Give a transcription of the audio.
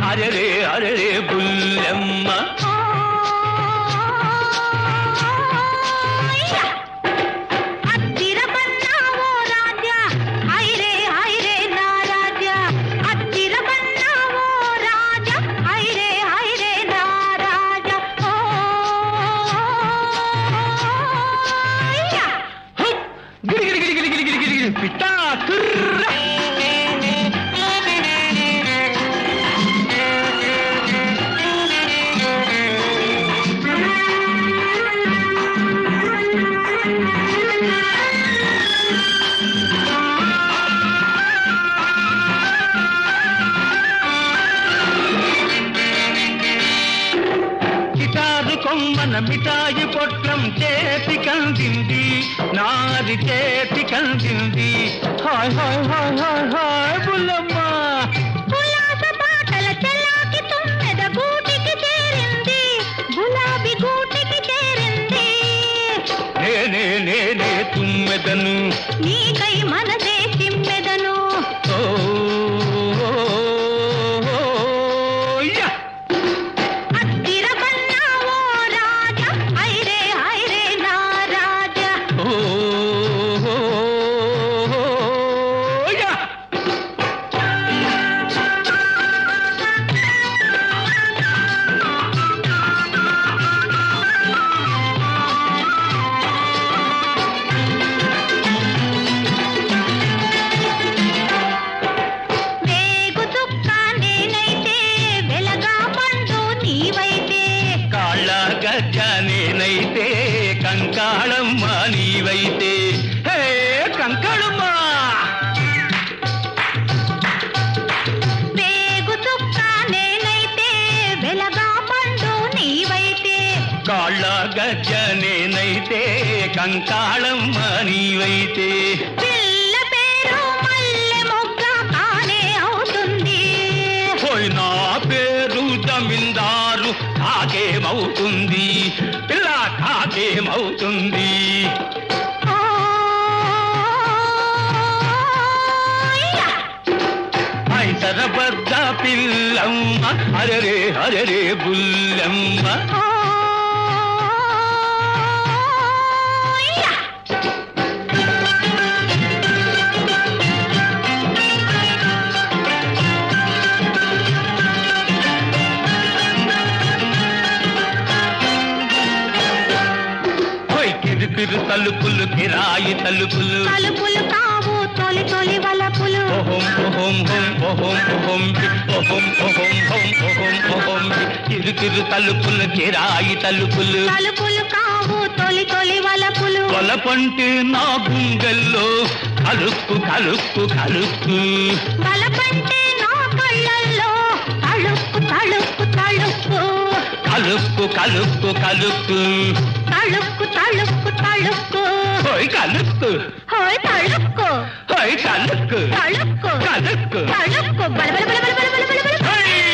అరరే అరరే బుల్లెమ్మ అత్తిర బన్నావో రాజా ఐరే ఐరే నా రాజా అత్తిర బన్నావో రాజా ఐరే ఐరే నా రాజా ఓ హై! గిరి గిరి గిరి గిరి గిరి గిరి గిరి గిరి పిట్టా తుర్ర గిటారు కొమ్మన మిఠాయి పొట్లం చేతి కందింది నారి చేతి కందింది హాయ్ హాయ్ హాయ్ హాయ్ హాయ్ బుల్లమ్మ ఉల్లాస పాటల చెల్లాకి తుమ్మెద గూటికి చేరింది గులాబీ గూటికి చేరింది నేనే నేనే తుమ్మెదను నీకై మనసే చిమ్మెదను ఓ యా! అత్తిర బన్నావో రాజా ఐరే ఐరే నా రాజా ఓ యా! వేగు చుక్క నేనైతే వెలగా పండు నీవైతే కాళ్ళ గజ్జ నేనైతే కంకాళమ్మ నీవైతే హే కంకాళమ్మ వేగు చుక్క నేనైతే వెలగా పండు నీవైతే కాళ్ళ గజ్జ నేనైతే కంకాళమ్మ నీవైతే పిల్ల పేరు మల్లె మొగ్గ కానే అవుతుంది పోయి నా పేరు జమీందారు కాకేమవుతుంది పిల్ల కాకేమవుతుంది ఓ యా! ఐసరబద్ద పిల్లమ్మ హరరే హరరే బుల్లమ్మ ఓ యా! పోయి కిరుకిరు తలుపులు కిరాయి తలుపులు తలుపులు కావు తొలి తొలి వలపులు ఓహం ఓహం హోం ఓహం ఓహం బి, ఓహం ఓహం హోం ఓహం ఓహం బి. కిరుకిరు తలుపులు కిరాయి తలుపులు తలుపులు కావు తొలి తొలి వలపులు కొలపంటే నా గుండెల్లో కలుక్కు కలుక్కు కలుక్కు బలపంటే నా కళ్ళల్లో తళుక్కు తళుక్కు తళుక్కు కలుక్కు కలుక్కు కలుక్కు తళుక్కు తళుక్కు తళుక్కు హోయ్ కలుక్కు హోయ్ తళుక్కు హోయ్ కలుక్కు తళుక్కు కలుక్కు తళుక్కు బల బల బల బల బల బల బల బల హోయ్